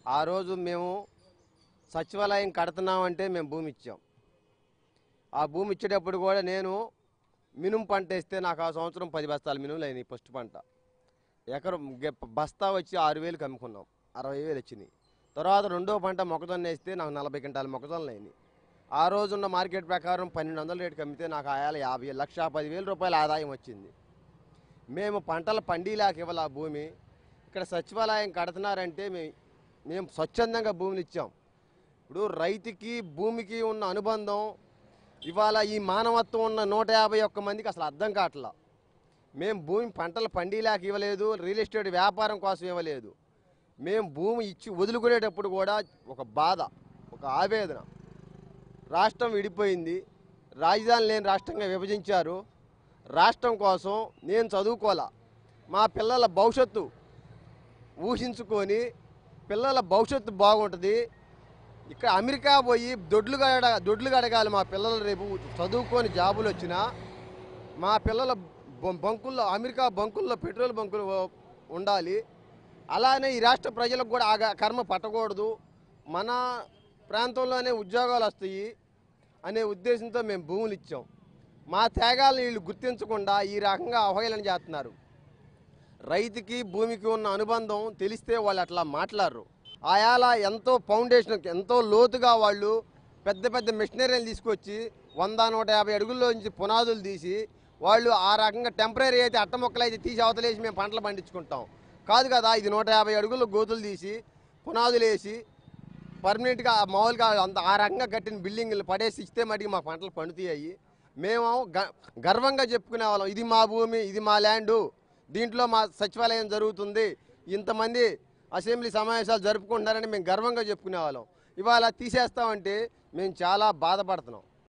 ఆ రోజు మేము సచివాలయం కడుతున్నామంటే మేము భూమి ఇచ్చాం ఆ భూమి ఇచ్చేటప్పుడు కూడా నేను మినుము పంట వేస్తే నాకు ఆ సంవత్సరం పది బస్తాలు మినుములు అయినాయి ఫస్ట్ పంట ఎకరం గె- బస్తా వచ్చి ఆరు వేలు అమ్ముకున్నాం అరవై వేలు వచ్చినాయి తర్వాత రెండో పంట మొక్కజొన్న వేస్తే నాకు నలభై క్వింటాల మొక్కజొన్నలు అయినాయి ఆ రోజున్న మార్కెట్ ప్రకారం పన్నెండు వందల రేటుకి అమ్మితే నాకు ఆయాల యాభై లక్ష పదివేల రూపాయల ఆదాయం వచ్చింది మేము పంటలు పండీలాకి ఇవ్వాలి ఆ భూమి ఇక్కడ సచివాలయం కడుతున్నారంటే మేము మేము స్వచ్ఛందంగా భూమిని ఇచ్చాం ఇప్పుడు రైతుకి భూమికి ఉన్న అనుబంధం ఇవాళ ఈ మానవత్వం ఉన్న నూట యాభై ఒక్క మందికి అసలు అర్థం కావట్లా మేము భూమి పంటలు పండీలాకి ఇవ్వలేదు రియల్ ఎస్టేట్ వ్యాపారం కోసం ఇవ్వలేదు మేము భూమి ఇచ్చి వదులుకునేటప్పుడు కూడా ఒక బాధ ఒక ఆవేదన రాష్ట్రం విడిపోయింది రాజధాని లేని రాష్ట్రంగా విభజించారు రాష్ట్రం కోసం నేను చదువుకోవాలా మా పిల్లల భవిష్యత్తు ఊహించుకొని పిల్లల భవిష్యత్తు బాగుంటుంది ఇక్కడ అమెరికా పోయి దొడ్లు గడ దొడ్లు గడగాలి మా పిల్లలు రేపు చదువుకొని జాబులు వచ్చినా మా పిల్లల బొ- బంకుల్లో అమెరికా బంకుల్లో పెట్రోల్ బంకులు ఉండాలి అలానే ఈ రాష్ట్ర ప్రజలకు కూడా ఆ గ- కర్మ పట్టకూడదు మన ప్రాంతంలోనే ఉద్యోగాలు వస్తాయి అనే ఉద్దేశంతో మేము భూములు ఇచ్చాం మా త్యాగాలను వీళ్ళు గుర్తించకుండా ఈ రకంగా అవహేళన చేస్తున్నారు రైతుకి భూమికి ఉన్న అనుబంధం తెలిస్తే వాళ్ళు అట్లా మాట్లాడరు ఆయాల ఎంతో ఫౌండేషన్ ఎంతో లోతుగా వాళ్ళు పెద్ద పెద్ద మిషనరీలు తీసుకొచ్చి వంద నూట యాభై అడుగుల్లో నుంచి పునాదులు తీసి వాళ్ళు ఆ రకంగా టెంపరీ అయితే అట్ట మొక్కలు అయితే తీసి అవతలేసి మేము పంటలు పండించుకుంటాం కాదు కదా ఇది నూట యాభై అడుగుల్లో గోతులు తీసి పునాదులు వేసి పర్మనెంట్గా మామూలుగా అంత ఆ రకంగా కట్టిన బిల్డింగ్లు పడేసి ఇస్తే మటుకు మా పంటలు పండుతాయి మేము గ- గర్వంగా చెప్పుకునే వాళ్ళం ఇది మా భూమి ఇది మా ల్యాండు దీంట్లో మా సచివాలయం జరుగుతుంది ఇంతమంది అసెంబ్లీ సమావేశాలు జరుపుకుంటున్నారని మేము గర్వంగా చెప్పుకునే వాళ్ళం ఇవాళ తీసేస్తామంటే మేము చాలా బాధపడుతున్నాం